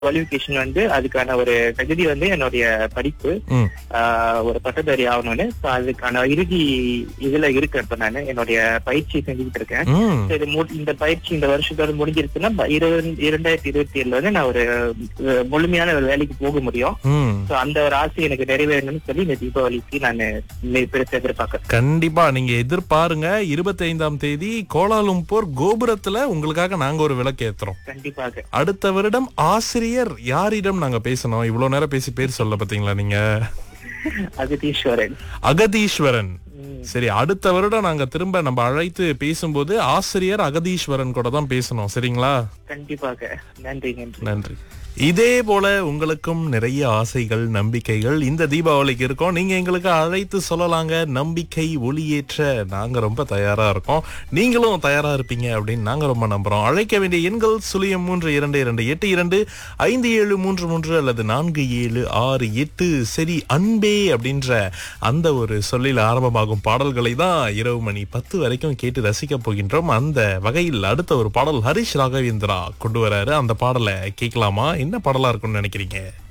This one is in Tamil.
குவாலிபிகேஷன் வந்து அதுக்கான ஒரு தகுதி வந்து என்னுடைய படிப்பு ம். ஆஹ், ஒரு பட்டதாரி ஆகணும்னு So, அதுக்கான இறுதி இதுல இருக்கேன் இப்ப நான் என்னுடைய பயிற்சி செஞ்சுக்கிட்டு இருக்கேன் ம் So, இது மு- இந்த பயிற்சி இந்த வருஷத்தோட முடிஞ்சிருச்சுன்னா ப- இரு- இரண்டாயிரத்தி இருபத்தி ஏழுல வந்து நான் ஒரு அஹ், முழுமையான ஒரு வேலைக்கு போக முடியும் ம் சோ அந்த ஒரு ஆசை எனக்கு நிறைவேறணும்னு சொல்லி இந்த தீபாவளிக்கு நான் பெருசா எதிர்பார்க்கறேன் கண்டிப்பா நீங்க எதிர்பாருங்க இருபத்தி ஐந்தாம் தேதி கோலாலும்பூர் கோபுரத்துல உங்களுக்காக நாங்க ஒரு விளக்கு ஏத்துறோம் கண்டிப்பாக அடுத்த வருடம் ஆசிரியர் யாரிடம் நாங்க பேசணும் இவ்வளவு நேரம் பேசி பேர் சொல்ல பாத்தீங்களா நீங்க அகதீஸ்வரன் அகதீஸ்வரன் ம், சரி அடுத்த வருடம் நாங்க திரும்ப நம்ம அழைத்து பேசும்போது ஆசிரியர் அகதீஸ்வரன் கூட தான் பேசணும் சரிங்களா கண்டிப்பாக நன்றி நன்றி நன்றி இதே போல உங்களுக்கும் நிறைய ஆசைகள் நம்பிக்கைகள் இந்த தீபாவளிக்கு இருக்கோம் நீங்க எங்களுக்கு அழைத்து சொல்லலாங்க நம்பிக்கை ஒளியேற்ற நாங்க ரொம்ப தயாரா இருக்கோம் நீங்களும் தயாரா இருப்பீங்க அப்படின்னு நாங்க ரொம்ப நம்புறோம் அழைக்க வேண்டிய எண்கள் சுழியம் மூன்று இரண்டு இரண்டு எட்டு இரண்டு ஐந்து ஏழு மூன்று மூன்று அல்லது நான்கு ஏழு ஆறு எட்டு சரி அன்பே அப்படின்ற அந்த ஒரு சொல்லில் ஆரம்பமாகும் பாடல்களை தான் இரவு மணி பத்து வரைக்கும் கேட்டு ரசிக்க போகின்றோம் அந்த வகையில் அடுத்த ஒரு பாடல் ஹரிஷ் ராகவேந்திரா கொண்டு வராரு அந்த பாடலை கேட்கலாமா என்ன பாடலா இருக்கும்னு நினைக்கிறீங்க